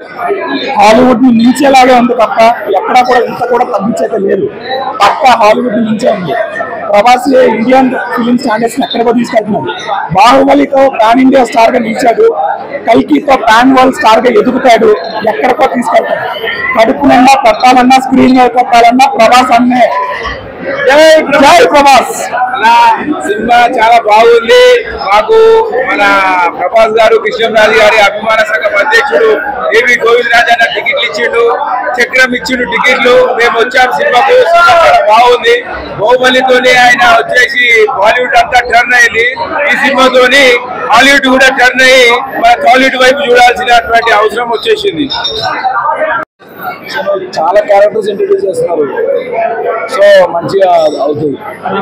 Hollywood ని మించేలాగే ఉంది తప్ప ఎక్కడా కూడా ఇంత కూడా తగ్గించైతే లేదు పక్క హాలీవుడ్ ని మించే ఉంది ప్రభాస్ ఇండియన్ ఫిలిం స్టాండర్డ్స్ ని ఎక్కడికో తీసుకెళ్తున్నాడు బాహుబలితో పాన్ ఇండియా స్టార్ గా నిలిచాడు కల్కితో పాన్ వరల్డ్ స్టార్ గా ఎదుగుతాడు ఎక్కడికో తీసుకెళ్తాడు కడుపు నిండా పెట్టాలన్నా స్క్రీన్ మీద పెట్టాలన్నా ప్రభాస్ అన్నే జై జై ప్రభాస్ అలా సినిమా చాలా బాగుంది మాకు మన ప్రభాస్ గారు కృష్ణరాజు గారి అభిమాన సంఘం అధ్యక్షుడు ఏవి గోవిందరాజు అన్న టికెట్లు ఇచ్చిండు చక్రం ఇచ్చిండు టికెట్లు మేము వచ్చాం సినిమాకు సినిమా చాలా బాగుంది బాహుబలితోనే ఆయన వచ్చేసి బాలీవుడ్ అంతా టర్న్ అయింది ఈ సినిమాతోని హాలీవుడ్ కూడా టర్న్ అయ్యి మన టాలీవుడ్ వైపు చూడాల్సినటువంటి అవసరం వచ్చేసింది చాలా క్యారెక్టర్స్ ఇంట్రడ్యూస్ చేస్తున్నారు సో మంచిగా అవుతుంది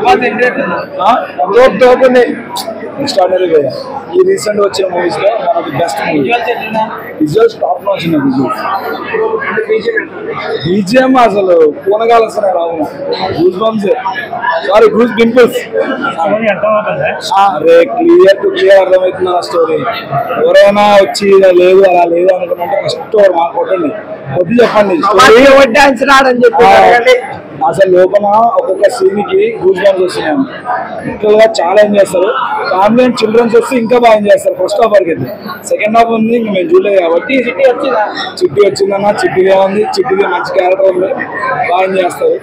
రోడ్ తోపుంది ఎక్స్ట్రాడినరీ ఈ రీసెంట్ వచ్చిన మూవీస్ లో one of the best movie visuals top notch ఉన్నాయి విజువల్స్ బీజిఎం అసలు పూనగాలు వస్తున్నాయి రావు goose bumps sorry goose pimples అరే క్లియర్ టు క్లియర్ అర్థమవుతుంది ఆ స్టోరీ ఎవరైనా వచ్చి ఇలా లేదు అలా లేదు అనుకుంటే ఫస్ట్ మాకు కొట్టండి కొట్టి చెప్పండి స్టోరీ అసలు లోపల ఒక్కొక్క సీన్ కి గూస్ బంప్స్ వస్తున్నాయి లిటరల్ గా చాలా ఎంజాయ్ చేస్తారు ఫ్యామిలీ అండ్ చిల్డ్రన్స్ వస్తే ఇంకా బాగా ఎంజాయ్ చేస్తారు ఫస్ట్ హాఫ్ వరకు అయితే సెకండ్ హాఫ్ ఉంది ఇంకా మేము చూడలేదు కాబట్టి చిట్టి వచ్చిందా చిట్టి వచ్చిందన్న చిట్టిగా ఉంది చిట్టిగా మంచి క్యారెక్టర్ ఉంది బాగా ఎంజాయ్ చేస్తారు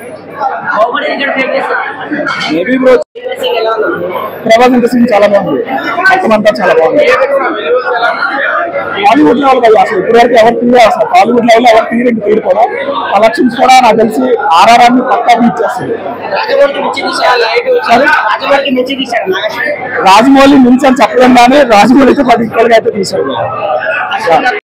మేబీ బ్రో ప్రభాస్ ఇంత సీన్ చాలా బాగుంది మొత్తం అంతా చాలా బాగుంది హాలీవుడ్ లెవెల్ కదా అసలు ఇప్పటివరకు ఎవరు తీయరు అసలు హాలీవుడ్ లెవెల్ ఎవరు తీయరండి తీరు కూడా కలెక్షన్స్ కూడా నాకు తెలిసి ఆర్ఆర్ అని పక్కా బీచ్ చేస్తుంది రాజమౌళి మించి అని చెప్పడం కానీ రాజమౌళి అయితే పది ఈక్వల్ గా అయితే తీసాడు